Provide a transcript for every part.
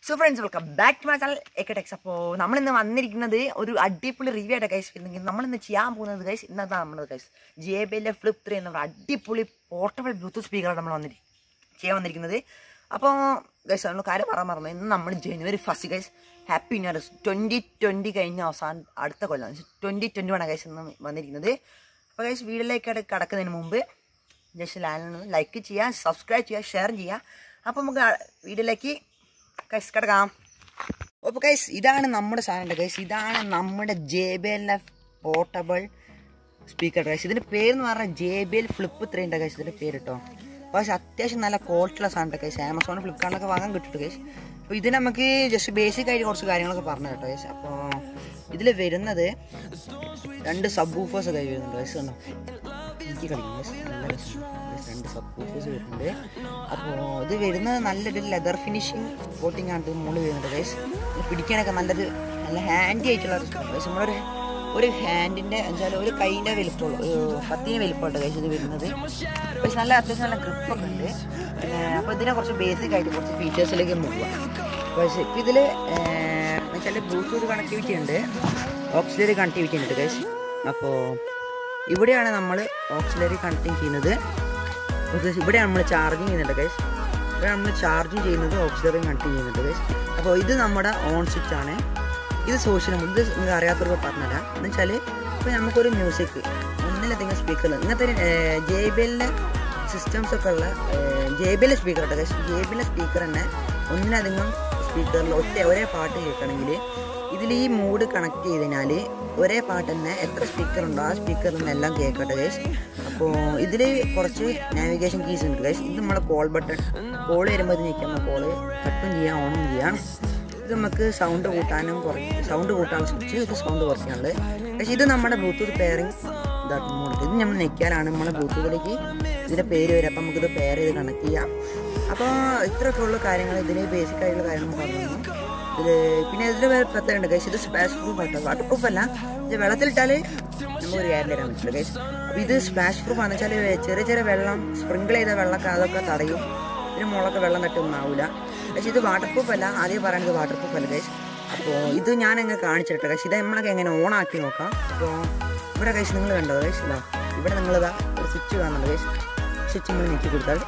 So friends welcome back to my channel എക്കടെക്സ് അപ്പോൾ നമ്മളിന്ന് വന്നിരിക്കുന്നത് ഒരു അടിപൊളി റിവ്യൂ ആയിട്ട് കൈസ് വരുന്നെങ്കിൽ നമ്മളിന്ന് ചെയ്യാൻ പോകുന്നത് കൈസ് ഇന്നതാണ് നമ്മുടെ guys J B L flip three എന്ന അടിപൊളി പോർട്ടബിൾ ബ്ലൂടൂത്ത് സ്പീക്കറാണ് നമ്മൾ വന്നിരി ചെയ്യാൻ വന്നിരിക്കുന്നത് അപ്പോൾ ഗൈസ് നമ്മൾ കാര്യം പറയാൻ മറന്നു ഇന്ന് നമ്മൾ ജനുവരി first guys happy new year twenty twenty കഴിഞ്ഞ അവസാനം അടുത്ത കൊല്ലം ട്വൻറ്റി ട്വൻറ്റി വൺ ഗൈസ് ഇന്ന് വന്നിരിക്കുന്നത് അപ്പോൾ ഗൈസ് വീട്ടിലേക്ക് കടക്കുന്നതിന് മുമ്പ് ജസ്റ്റ് ലാൻഡ് ലൈക്ക് ചെയ്യുക സബ്സ്ക്രൈബ് ചെയ്യുക ഷെയർ ചെയ്യുക അപ്പോൾ നമുക്ക് വീഡിയോയിലേക്ക് കൈസ് കിടക്കാം അപ്പോൾ കൈസ് ഇതാണ് നമ്മുടെ സാധനം കൈസ് ഇതാണ് നമ്മുടെ J B L F portable speaker guys ഇതിൻ്റെ പേര് എന്ന് പറഞ്ഞാൽ J B L flip three ഉണ്ട് കൈസ് ഇതിൻ്റെ പേര് കേട്ടോ പക്ഷേ അത്യാവശ്യം നല്ല ക്വാളിറ്റിയുള്ള സാധനം കൈസ് ആമസോൺ ഫ്ലിപ്കാർട്ടിലൊക്കെ വാങ്ങാൻ കിട്ടും കൈസ് അപ്പോൾ ഇത് നമുക്ക് ജസ്റ്റ് ബേസിക് ആയിട്ട് കുറച്ച് കാര്യങ്ങളൊക്കെ പറഞ്ഞു കേട്ടോ കൈസ് അപ്പോൾ ഇതിൽ വരുന്നത് രണ്ട് സബ് ഊഫേഴ്സ് കൈ വരുന്നുണ്ട് കൈസ് കണ്ടോ എനിക്ക് കളിക്കും guys. നല്ല രസമുണ്ട് Guys, രണ്ട് സബ് ഊഫേഴ്സ് വരുന്നുണ്ട് അപ്പോൾ ഇത് വരുന്നത് നല്ലൊരു ലെതർ ഫിനിഷിങ് കോട്ടിംഗ് ആണ് ഇത് മുകളിൽ വരുന്നുണ്ട് ഗൈസ് പിടിക്കാനൊക്കെ നല്ലൊരു നല്ല ഹാൻഡി ആയിട്ടുള്ള ഒരു ഗൈസ് നമ്മളൊരു ഒരു ഹാൻഡിൻ്റെ വെച്ചാൽ ഒരു കൈൻ്റെ വലിപ്പമുള്ളൂ ഒരു പത്തിന് വലിപ്പമുണ്ട് ഗൈസ് ഇത് വരുന്നത് പക്ഷെ നല്ല അത്യാവശ്യം നല്ല ഗ്രിപ്പൊക്കെ ഉണ്ട് പിന്നെ അപ്പോൾ ഇതിനെ കുറച്ച് ബേസിക് ആയിട്ട് കുറച്ച് ഫീച്ചേഴ്സിലേക്ക് പോവുക പക്ഷേ ഇപ്പോൾ ഇതിൽ വെച്ചാൽ ബ്ലൂടൂത്ത് കണക്ടിവിറ്റി ഉണ്ട് ഓക്സിലറി കണക്ടിവിറ്റി ഉണ്ട് ഗൈസ് അപ്പോൾ ഇവിടെയാണ് നമ്മൾ ഓക്സിലറി കണക്റ്റിംഗ് ചെയ്യുന്നത് ഓക്കെ ഇവിടെ നമ്മൾ ചാർജിങ് ചെയ്യുന്നുണ്ട് ഗൈസ് ഇവിടെ നമ്മൾ ചാർജിങ് ചെയ്യുന്നത് ഓക്സിലറി കണക്ട് ചെയ്യുന്നുണ്ട് ഗൈസ് അപ്പോൾ ഇത് നമ്മുടെ ഓൺ സ്വിച്ച് ആണ് ഇത് സോഷ്യൽ ഇത് നിങ്ങൾക്ക് അറിയാത്തവർക്ക് പറഞ്ഞുതരാം എന്ന് വെച്ചാൽ ഇപ്പോൾ നമുക്കൊരു മ്യൂസിക് ഒന്നിലധികം സ്പീക്കറിൽ ഇങ്ങനത്തെ ജെ ബി എല്ലിൻ്റെ സിസ്റ്റംസ് ഒക്കെ ഉള്ള ജെ ബി എൽ സ്പീക്കർ ഉണ്ട് guys J B L speaker തന്നെ ഒന്നിലധികം സ്പീക്കറിൽ ഒറ്റ ഒരേ പാട്ട് കേൾക്കണമെങ്കിൽ ഇതിൽ ഈ മൂഡ് കണക്ട് ചെയ്തതിനാൽ ഒരേ പാട്ട് തന്നെ എത്ര സ്പീക്കർ ഉണ്ടോ ആ സ്പീക്കറിൽ നിന്ന് എല്ലാം കേൾക്കട്ടെ ഗൈസ് അപ്പോൾ ഇതിൽ കുറച്ച് നാവിഗേഷൻ കീസ് ഉണ്ട് ഗൈസ് ഇത് നമ്മുടെ കോൾ ബട്ടൺ കോൾ വരുമ്പോൾ ഇത് നിൽക്കുമ്പോൾ കോള് കട്ടും ചെയ്യാം ഓണും ചെയ്യാം ഇത് നമുക്ക് സൗണ്ട് കൂട്ടാനും കുറച്ച് സൗണ്ട് കൂട്ടാനുള്ള സ്വിച്ച് ഇത് സൗണ്ട് കുറയ്ക്കാനുള്ളത് പക്ഷേ ഇത് നമ്മുടെ ബ്ലൂടൂത്ത് പെയറിങ് ഇതായിട്ട് മോഡൽ ഇത് നമ്മൾ ഞെക്കിയാലാണ് നമ്മുടെ ബ്ലൂടൂത്തിലേക്ക് ഇതിൻ്റെ പേര് വരും അപ്പം നമുക്കിത് പെയർ ചെയ്ത് കണക്ട് ചെയ്യാം അപ്പോൾ ഇത്രയൊക്കെ ഉള്ള കാര്യങ്ങൾ ഇതിന് ബേസിക് ആയിട്ടുള്ള കാര്യങ്ങൾ പറഞ്ഞു ഇത് പിന്നെ ഇതിൽ വേറെ പ്രത്യേകത ഉണ്ട് ഗൈസ് ഇത് സ്പാഷ് പ്രൂഫ് ആട്ടോ വാട്ടർ പ്രൂഫ് അല്ല ഇത് വെള്ളത്തിലിട്ടാൽ നമുക്കൊരു കാര്യം തരാൻ പറ്റില്ല ഗൈസ് അപ്പോൾ ഇത് സ്പാഷ് പ്രൂഫ് ആണെന്ന് വെച്ചാൽ ചെറിയ ചെറിയ വെള്ളം സ്പ്രിങ്കിൾ ചെയ്ത വെള്ളമൊക്കെ അതൊക്കെ തടയും ഇതിന് മുളൊക്കെ വെള്ളം തട്ടൊന്നും ആവില്ല പക്ഷേ ഇത് വാട്ടർ പ്രൂഫ് അല്ല ആദ്യം പറയുന്നത് വാട്ടർ പ്രൂഫ് അല്ല ഗൈസ് അപ്പോൾ ഇത് ഞാൻ എങ്ങനെ കാണിച്ചിട്ട് ഗൈസ് ഇത് നമ്മളൊക്കെ എങ്ങനെ ഓൺ ആക്കി നോക്കാം അപ്പോൾ ഇവിടെ ഗൈസ് നിങ്ങൾ കണ്ടോ ഗൈസ് ഇതാ ഇവിടെ നിങ്ങളിതാ ഒരു സ്വിച്ച് കാണുന്നുണ്ട് ഗൈസ് സ്വിച്ച് നിങ്ങൾ ഞെക്കി കൊടുത്താൽ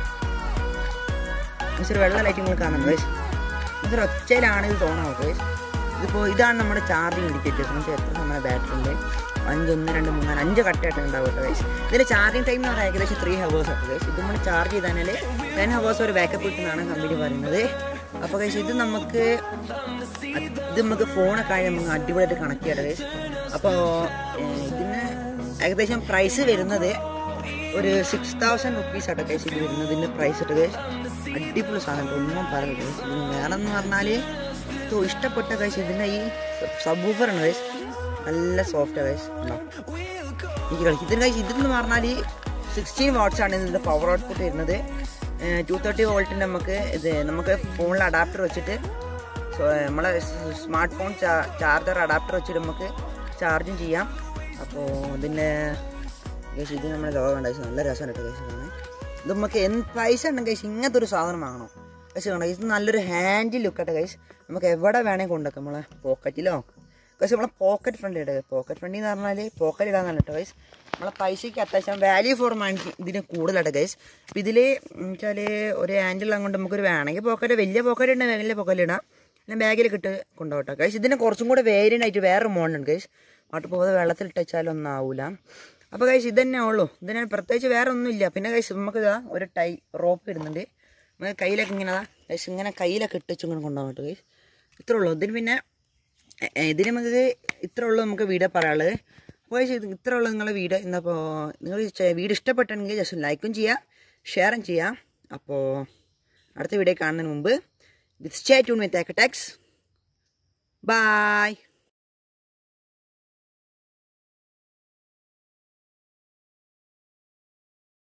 ഒരു വെള്ള ലൈറ്റ് നിങ്ങൾ കാണുന്നുണ്ട് ഗൈസ് ഇതൊരു ഒച്ചയിലാണ് ഇത് തോന്നാവുക ഗൈസ് ഇതിപ്പോൾ ഇതാണ് നമ്മുടെ ചാർജിങ് ഇൻഡിക്കേറ്റേഴ്സ് നമുക്ക് എത്ര സമയം ബാറ്ററി ഉണ്ട് അഞ്ച് ഒന്ന് രണ്ട് മൂന്ന് നാല് അഞ്ച് കട്ടായിട്ട് ഉണ്ടാവും കേട്ടോ ഗൈസ് ഇതിൻ്റെ ചാർജിങ് ടൈം എന്ന് പറഞ്ഞാൽ ഏകദേശം ത്രീ ഹവേഴ്സ് ആണ് ഗൈസ് ഇത് നമ്മൾ ചാർജ് ചെയ്താൽ ടെൻ ഹവേഴ്സ് ഒരു ബാക്കപ്പ് കിട്ടുന്നതാണ് കമ്പനി പറയുന്നത് അപ്പോൾ ഗൈസ് ഇത് നമുക്ക് ഇത് നമുക്ക് ഫോണൊക്കെ ആയി നമുക്ക് അടിപൊളിയായിട്ട് കണക്ട് ചെയ്യാം ഗൈസ് അപ്പോൾ ഇതിന് ഏകദേശം പ്രൈസ് വരുന്നത് ഒരു സിക്സ് തൗസൻഡ് റുപ്പീസ് ആട്ടോ ഗൈസ് ഇത് വരുന്നതിൻ്റെ പ്രൈസ് ഇട്ട് ഗൈസ് അടിപൊളി സാധനം ഒന്നും പറയുന്നത് ഗൈസ് ഇതിന് വേറെ എന്ന് പറഞ്ഞാൽ ഇത് ഇഷ്ടപ്പെട്ട ഗൈസ് ഇതിൻ്റെ ഈ സബ് ആണ് ഗൈസ് നല്ല സോഫ്റ്റ് ഗൈസ് ഉണ്ടാവും എനിക്ക് കളിക്കും ഇതിന് ഗൈസ് ഇതെന്ന് പറഞ്ഞാൽ സിക്സ്റ്റീൻ വാട്ട്സ് ആണ് ഇതിൻ്റെ പവർ ഔട്ട്പുട്ട് വരുന്നത് ടു തേർട്ടി വോൾട്ടിൻ്റെ നമുക്ക് ഇത് നമുക്ക് ഫോണിൽ അഡാപ്റ്റർ വെച്ചിട്ട് സോ നമ്മളെ സ്മാർട്ട് ഫോൺ ചാർജർ അഡാപ്റ്റർ വെച്ചിട്ട് നമുക്ക് ചാർജും ചെയ്യാം അപ്പോൾ ഇതിൻ്റെ ഗൈസ് ഇത് നമ്മുടെ ലോകം കണ്ട നല്ല രസമാണ് കേട്ടോ ഗൈസ് കാണാൻ ഇത് നമുക്ക് എന്ത് പൈസ ഉണ്ടെങ്കിൽ ഗൈസ് ഇങ്ങനത്തെ ഒരു സാധനം വാങ്ങണം ഗൈസ് കണ്ടോ ഇത് നല്ലൊരു ഹാൻഡിൽ ലുക്കട്ടെ ഗൈസ് നമുക്ക് എവിടെ വേണമെങ്കിൽ കൊണ്ടുവെക്കാം നമ്മളെ പോക്കറ്റിലോ ഗൈസ് നമ്മളെ പോക്കറ്റ് ഫ്രണ്ട് ഇടുക പോക്കറ്റ് ഫ്രണ്ട് എന്ന് പറഞ്ഞാൽ പോക്കറ്റ് ഇടാന്നല്ല കേട്ടോ ഗൈസ് നമ്മളെ പൈസയ്ക്ക് അത്യാവശ്യം വാല്യൂ ഫോർ മണി ഇതിന് കൂടുതലായിട്ട് ഗൈസ് അപ്പം ഇതിൽ വെച്ചാൽ ഒരു ഹാൻഡിൽ കൊണ്ട് നമുക്കൊരു വേണമെങ്കിൽ പോക്കറ്റ് വലിയ പോക്കറ്റ് ഉണ്ടെങ്കിൽ വലിയ പോക്കറ്റ് ഇടാം പിന്നെ ബാഗിൽ കിട്ട് കൊണ്ടുപോകട്ടെ ഗൈസ് ഇതിന് കുറച്ചും കൂടെ വേരിയൻ്റ് ആയിട്ട് വേറെ മോഡലുണ്ട് ഗൈസ് അങ്ങോട്ട് പോകാതെ വെള്ളത്തിൽ ഇട്ടാലൊന്നും ആവില്ല അപ്പോൾ കൈസ് ഇത് തന്നെ ഉള്ളൂ ഇതിന് പ്രത്യേകിച്ച് വേറെ ഒന്നുമില്ല പിന്നെ കൈസ് നമുക്ക് ഇതാ ഒരു ടൈ റോപ്പ് വരുന്നുണ്ട് നമുക്ക് കയ്യിലൊക്കെ ഇങ്ങനെ കൈസ് ഇങ്ങനെ കയ്യിലൊക്കെ ഇട്ടിച്ച് ഇങ്ങനെ കൊണ്ടുപോകാൻ പറ്റും കൈസ് ഇത്രേ ഉള്ളൂ ഇതിന് പിന്നെ ഇതിന് നമുക്ക് ഇത്രേ ഉള്ളൂ നമുക്ക് വീഡിയോ പറയാനുള്ളത് അപ്പോൾ കൈസ് ഇത് ഇത്രേ ഉള്ളൂ നിങ്ങളുടെ വീഡിയോ ഇന്നപ്പോൾ നിങ്ങൾ വീഡിയോ ഇഷ്ടപ്പെട്ടെങ്കിൽ ജസ്റ്റ് ലൈക്കും ചെയ്യാം ഷെയറും ചെയ്യാം അപ്പോൾ അടുത്ത വീഡിയോ കാണുന്നതിന് മുമ്പ് വിത്ത് സ്റ്റേ ട്യൂൺ വിത്ത് ടാക്സ് ബൈ